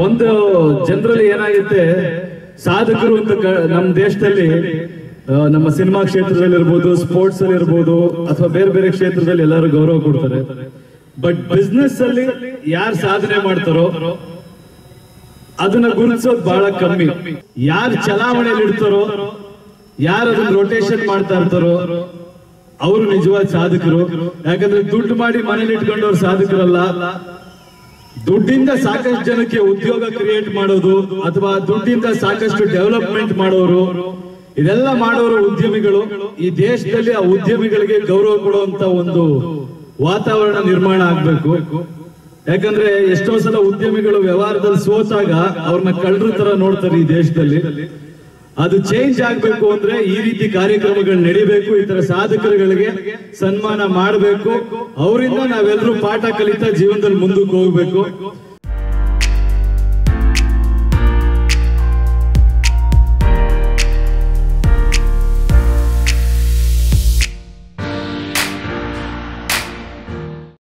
ಒಂದು ಜನರಲಿ ಏನಾಗುತ್ತೆ ಸಾಧಕರು ಅಂತ ಕ- ನಮ್ಮ ದೇಶದಲ್ಲಿ ಆ, ನಮ್ಮ ಸಿನಿಮಾ ಕ್ಷೇತ್ರದಲ್ಲಿ ಇರ್ಬೋದು ಸ್ಪೋರ್ಟ್ಸ್ ಅಲ್ಲಿ ಇರ್ಬೋದು ಅಥವಾ ಬೇರೆ ಬೇರೆ ಕ್ಷೇತ್ರದಲ್ಲಿ ಎಲ್ಲರೂ ಗೌರವ ಕೊಡ್ತಾರೆ ಬಟ್ ಬಿಸ್ನೆಸ್ ಅಲ್ಲಿ ಯಾರು ಸಾಧನೆ ಮಾಡ್ತಾರೋ ಅದನ್ನ ಗುರುತಿಸೋದು ಬಹಳ ಕಮ್ಮಿ ಯಾರು ಚಲಾವಣೆಯಲ್ಲಿ ಇಡ್ತಾರೋ ಯಾರು ಅದನ್ನ ರೊಟೇಷನ್ ಮಾಡ್ತಾ ಇರ್ತಾರೋ ಅವರು ನಿಜವಾದ ಸಾಧಕರು ಯಾಕಂದ್ರೆ ದುಡ್ಡು ಮಾಡಿ ಮನೇಲಿ ಇಟ್ಕೊಂಡವ್ರು ಸಾಧಕರಲ್ಲ ದುಡ್ಡಿಂದ ಸಾಕಷ್ಟು ಜನಕ್ಕೆ ಉದ್ಯೋಗ ಕ್ರಿಯೇಟ್ ಮಾಡೋದು ಅಥವಾ ದುಡ್ಡಿಂದ ಸಾಕಷ್ಟು ಡೆವಲಪ್ಮೆಂಟ್ ಮಾಡೋರು ಇದೆಲ್ಲ ಮಾಡೋರು ಉದ್ಯಮಿಗಳು ಈ ದೇಶದಲ್ಲಿ ಆ ಉದ್ಯಮಿಗಳಿಗೆ ಗೌರವ ಕೊಡುವಂತ ಒಂದು ವಾತಾವರಣ ನಿರ್ಮಾಣ ಆಗ್ಬೇಕು ಯಾಕಂದ್ರೆ ಎಷ್ಟೋ ಸಲ ಉದ್ಯಮಿಗಳು ವ್ಯವಹಾರದಲ್ಲಿ ಸೋತಾಗ ಅವ್ರನ್ನ ಕಳ್ಳರ ತರ ನೋಡ್ತಾರೆ ಈ ದೇಶದಲ್ಲಿ ಅದು ಚೇಂಜ್ ಆಗ್ಬೇಕು ಅಂದ್ರೆ ಈ ರೀತಿ ಕಾರ್ಯಕ್ರಮಗಳು ನಡಿಬೇಕು ಈ ತರ ಸಾಧಕರುಗಳಿಗೆ ಸನ್ಮಾನ ಮಾಡಬೇಕು ಅವರಿಂದ ನಾವೆಲ್ಲರೂ ಪಾಠ ಕಲಿತಾ ಜೀವನದಲ್ಲಿ ಮುಂದಕ್ಕೆ ಹೋಗ್ಬೇಕು